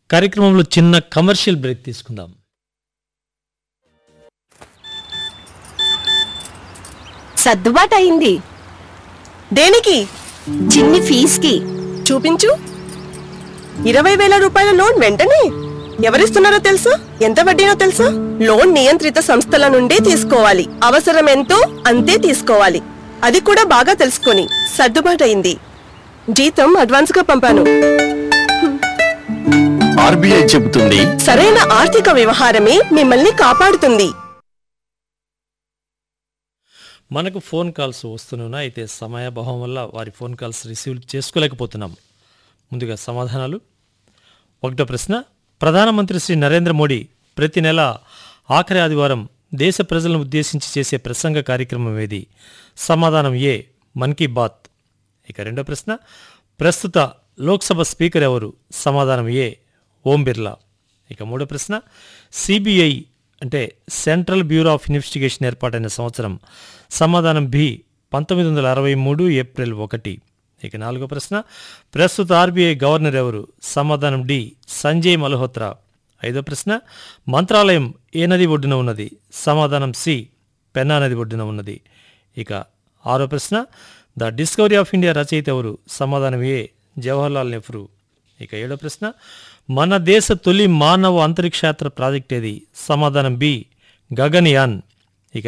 కార్యక్రమంలో చిన్న commercial break తీసుకుందాం సర్దుబాటు అయింది దేనికి చిన్ని ఫీజుకి చూపించు ఇరవై వేల రూపాయల లోన్ వెంటనే ఎవరిస్తున్నారో తెలుసా ఎంత వడ్డీనో తెలుసా లోన్ నియంత్రిత సంస్థల నుండి తీసుకోవాలి అవసరం ఎంతో అంతే తీసుకోవాలి అది కూడా బాగా తెలుసుకొని సర్దుబాటయింది జీతం అడ్వాన్స్ గా పంపాను ఆర్బీఐ చెబుతుంది సరైన ఆర్థిక వ్యవహారమే మిమ్మల్ని కాపాడుతుంది మనకు ఫోన్ కాల్స్ వస్తూనే ఉన్నాయి అయితే సమయాభావం వల్ల వారి ఫోన్ కాల్స్ రిసీవ్ చేసుకోలేకపోతున్నాం ముందుగా సమాధానాలు ఒకటో ప్రశ్న ప్రధానమంత్రి శ్రీ నరేంద్ర మోడీ ప్రతి నెల ఆఖరి ఆదివారం దేశ ప్రజలను ఉద్దేశించి చేసే ప్రసంగ కార్యక్రమం ఏది సమాధానం ఏ మన్ కీ బాత్ ఇక రెండో ప్రశ్న ప్రస్తుత లోక్సభ స్పీకర్ ఎవరు సమాధానం ఏ ఓం బిర్లా ఇక మూడో ప్రశ్న సిబిఐ అంటే సెంట్రల్ బ్యూరో ఆఫ్ ఇన్వెస్టిగేషన్ ఏర్పాటైన సంవత్సరం సమాధానం బి పంతొమ్మిది వందల అరవై మూడు ఏప్రిల్ ఒకటి ఇక నాలుగో ప్రశ్న ప్రస్తుత ఆర్బీఐ గవర్నర్ ఎవరు సమాధానం డి సంజయ్ మల్హోత్రా ఐదో ప్రశ్న మంత్రాలయం ఏ నది ఒడ్డున ఉన్నది సమాధానం సి పెన్నా నది ఒడ్డున ఉన్నది ఇక ఆరో ప్రశ్న ద డిస్కవరీ ఆఫ్ ఇండియా రచయిత ఎవరు సమాధానం ఏ జవహర్లాల్ నెహ్రూ ఇక ఏడో ప్రశ్న మన దేశ తొలి మానవ అంతరిక్షయాత్ర ప్రాజెక్ట్ ఏది సమాధానం బి గగన్యాన్